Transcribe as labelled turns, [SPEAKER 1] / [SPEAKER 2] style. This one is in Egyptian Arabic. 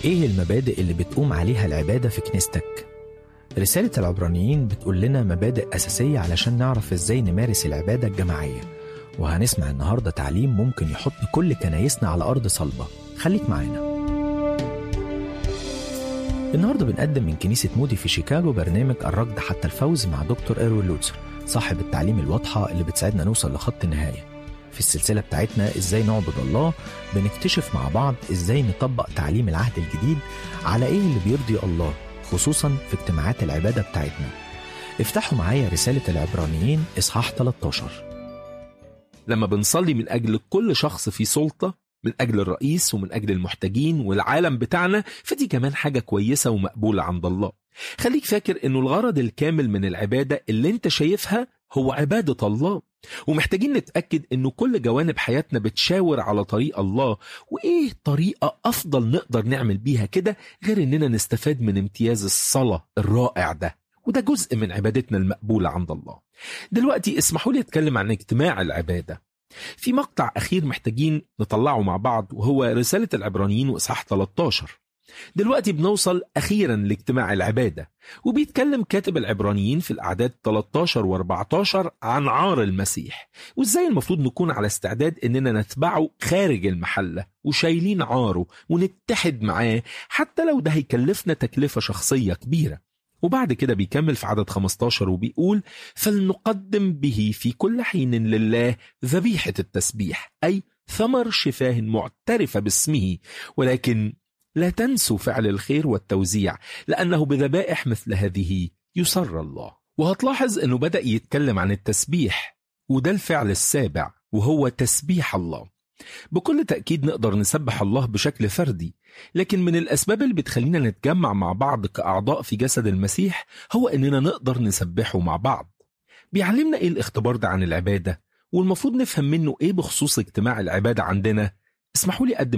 [SPEAKER 1] إيه المبادئ اللي بتقوم عليها العبادة في كنيستك؟ رسالة العبرانيين بتقول لنا مبادئ أساسية علشان نعرف إزاي نمارس العبادة الجماعية وهنسمع النهاردة تعليم ممكن يحط كل كنايسنا على أرض صلبة خليك معانا النهاردة بنقدم من كنيسة مودي في شيكاغو برنامج الركض حتى الفوز مع دكتور إيروين لوتسر صاحب التعليم الواضحة اللي بتساعدنا نوصل لخط النهاية في السلسلة بتاعتنا إزاي نعبد الله بنكتشف مع بعض إزاي نطبق تعليم العهد الجديد على إيه اللي بيرضي الله خصوصا في اجتماعات العبادة بتاعتنا افتحوا معايا رسالة العبرانيين إصحاح 13
[SPEAKER 2] لما بنصلي من أجل كل شخص في سلطة من أجل الرئيس ومن أجل المحتاجين والعالم بتاعنا فدي كمان حاجة كويسة ومقبولة عند الله خليك فاكر أنه الغرض الكامل من العبادة اللي انت شايفها هو عبادة الله ومحتاجين نتأكد أنه كل جوانب حياتنا بتشاور على طريق الله وإيه طريقة أفضل نقدر نعمل بيها كده غير أننا نستفاد من امتياز الصلاة الرائع ده وده جزء من عبادتنا المقبولة عند الله دلوقتي اسمحوا لي أتكلم عن اجتماع العبادة في مقطع أخير محتاجين نطلعه مع بعض وهو رسالة العبرانيين وإصحاح 13 دلوقتي بنوصل أخيرا لاجتماع العبادة وبيتكلم كاتب العبرانيين في الأعداد 13 و14 عن عار المسيح وإزاي المفروض نكون على استعداد إننا نتبعه خارج المحلة وشايلين عاره ونتحد معاه حتى لو ده هيكلفنا تكلفة شخصية كبيرة وبعد كده بيكمل في عدد 15 وبيقول فلنقدم به في كل حين لله ذبيحة التسبيح أي ثمر شفاه معترفة باسمه ولكن لا تنسوا فعل الخير والتوزيع لأنه بذبائح مثل هذه يسر الله وهتلاحظ أنه بدأ يتكلم عن التسبيح وده الفعل السابع وهو تسبيح الله بكل تأكيد نقدر نسبح الله بشكل فردي لكن من الأسباب اللي بتخلينا نتجمع مع بعض كأعضاء في جسد المسيح هو أننا نقدر نسبحه مع بعض بيعلمنا إيه الاختبار ده عن العبادة والمفروض نفهم منه إيه بخصوص اجتماع العبادة عندنا اسمحوا لي أقدم